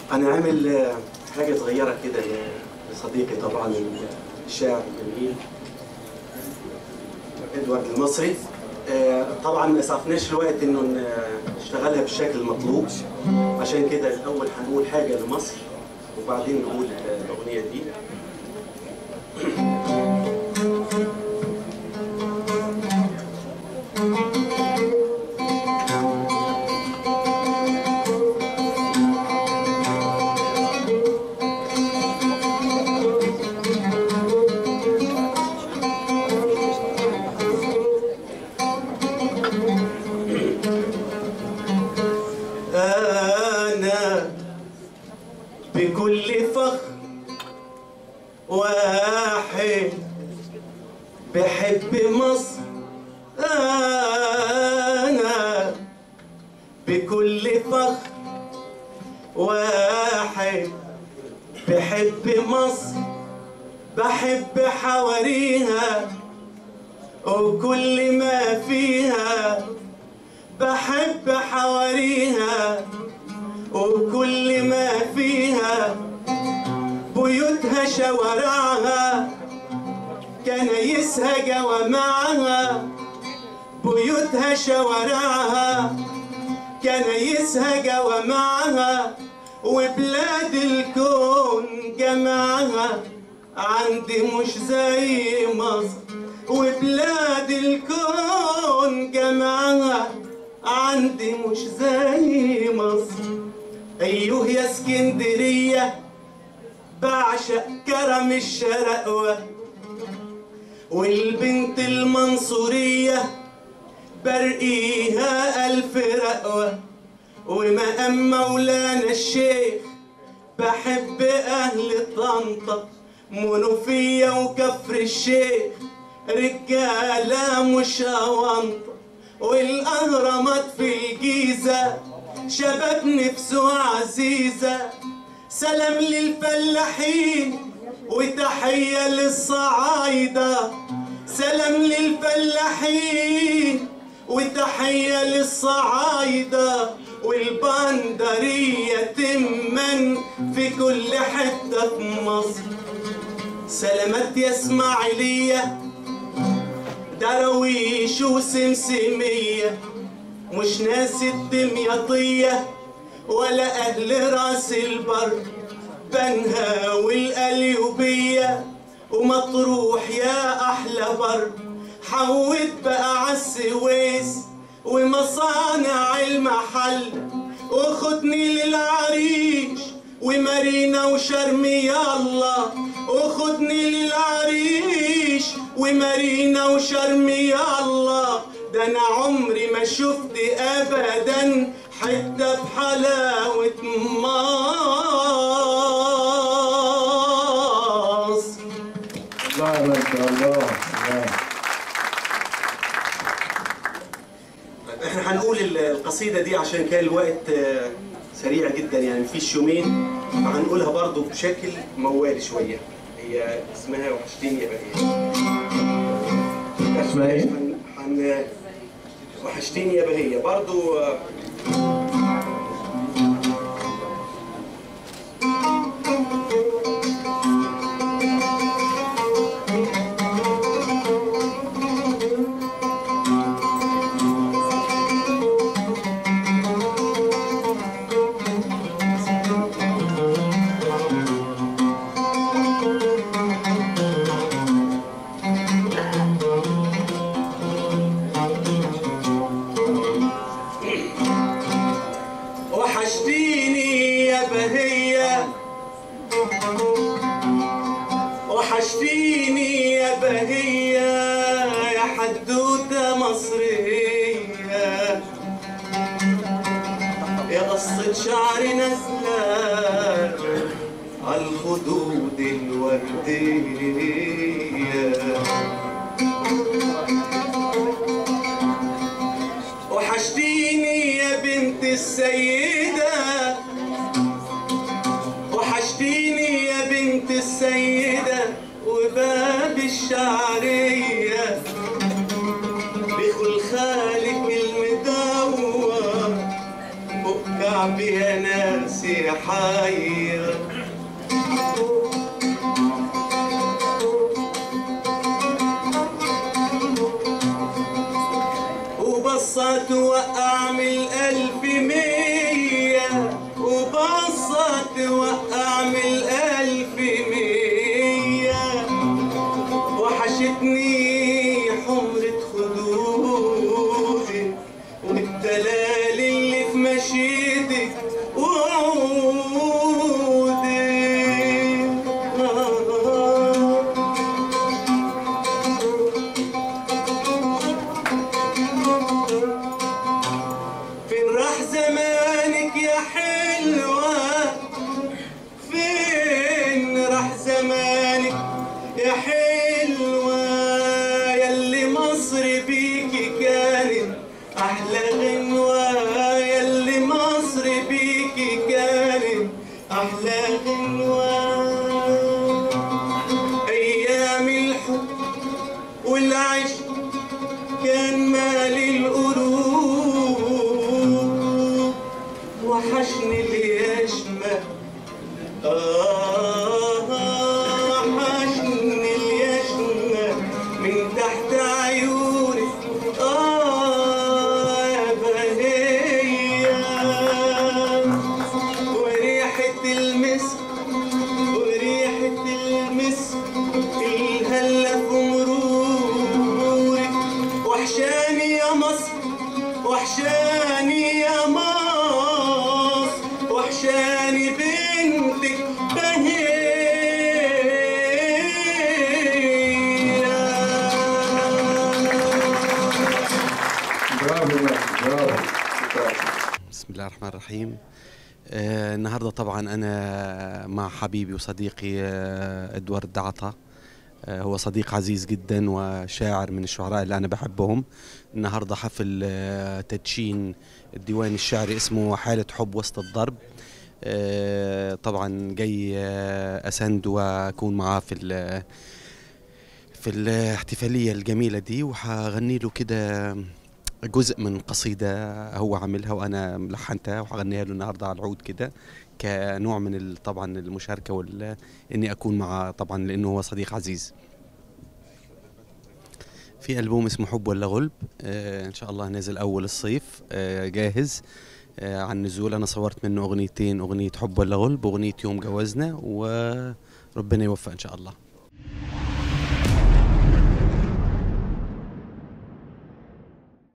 أنا عامل آه، حاجة صغيرة كده لصديقي طبعا الشاعر الجميل إدوارد المصري آه، طبعا ما اسعفناش الوقت انه ن- نشتغلها بالشكل المطلوب عشان كده الاول هنقول حاجه لمصر وبعدين نقول آه، الاغنيه دي أنا بكل فخر واحد بحب مصر أنا بكل فخر واحد بحب مصر بحب حواريها وكل ما فيها بحب حواريها وكل ما فيها بيوتها شوارعها كنايسها جوامعها بيوتها شوارعها كنايسها جوامعها وبلاد الكون جمعها عندي مش زي مصر وبلاد الكون جمعها عندي مش زي مصر ايوه يا اسكندريه بعشق كرم الشرقوه والبنت المنصوريه برقيها ألف رقوة ومقام مولانا الشيخ بحب أهل طنطا منوفية وكفر الشيخ رجالة مش أونطة والأهرامات في الجيزة شباب نفسه عزيزة سلام للفلاحين وتحية للصعايدة سلام للفلاحين وتحية للصعايدة والبندرية تمن في كل حتة في مصر سلامات يا اسماعيلية درويش وسمسمية مش ناس الدمياطية ولا أهل راس البر بنها والقليوبية ومطروح يا أحلى بر حوت بقى عالسويس ومصانع المحل وخدني للعريش ومارينا وشرم يا الله وخدني للعريش ومارينا وشرم يا الله ده انا عمري ما شفت ابدا حته بحلاوه مصر الله ما شاء الله الله طيب احنا هنقول ال- القصيدة دي عشان كان الوقت آه، سريع جدا يعني مفيش يومين فهنقولها برضو بشكل موالي شوية هي اسمها وحشتيني يا بهية اسمها ايه؟ هن... هن... وحشتيني يا بهية برضو آه، وحشتيني يا بهية وحشتيني يا بهية يا حدوتة مصرية يا قصة شعر نازلة عالخدود الوردية وحشتيني يا بنت السيدة وحشتيني يا بنت السيدة وباب الشعرية بخل خالك المدور بكع بيا ناس يحير وبصت وقع من ألف مية وبصت وقع من ألف مية وحشتني حمرة خدودك والدلال اللي في مشيتك وعودك آه. فين راح زمانك يا حلوة فين راح زمانك يا حلوة يلي مصر بيكي كانت أحلى غنوة يلي مصر بيكي كانت أحلى غنوة أيام الحب والعشق كان مالي القلوب وحشني اليشمة آه وحشني اليشمة من تحت عيونك آه يا بهية وريحة المسك وريحة المسك الهلة في مرورك وحشاني يا مصر وحشاني يا مصر وحشاني بنتك بهية برافو برافو بسم الله الرحمن الرحيم آه النهارده طبعا انا مع حبيبي وصديقي آه ادوارد دعطة آه هو صديق عزيز جدا وشاعر من الشعراء اللي انا بحبهم النهارده حفل آه تدشين الديوان الشعري اسمه حالة حب وسط الضرب آه طبعا جاي آه اساند واكون معاه في ال- في الاحتفالية الجميلة دي وحغني له كده جزء من قصيدة هو عاملها وأنا ملحنتها وهغنيها له النهاردة على العود كده كنوع من ال- طبعا المشاركة وال إني أكون معه طبعا لأنه هو صديق عزيز في ألبوم اسمه حب ولا غلب آه إن شاء الله نازل أول الصيف آه جاهز آه عن نزول أنا صورت منه أغنيتين أغنية حب ولا غلب وأغنية يوم جوازنا وربنا يوفق إن شاء الله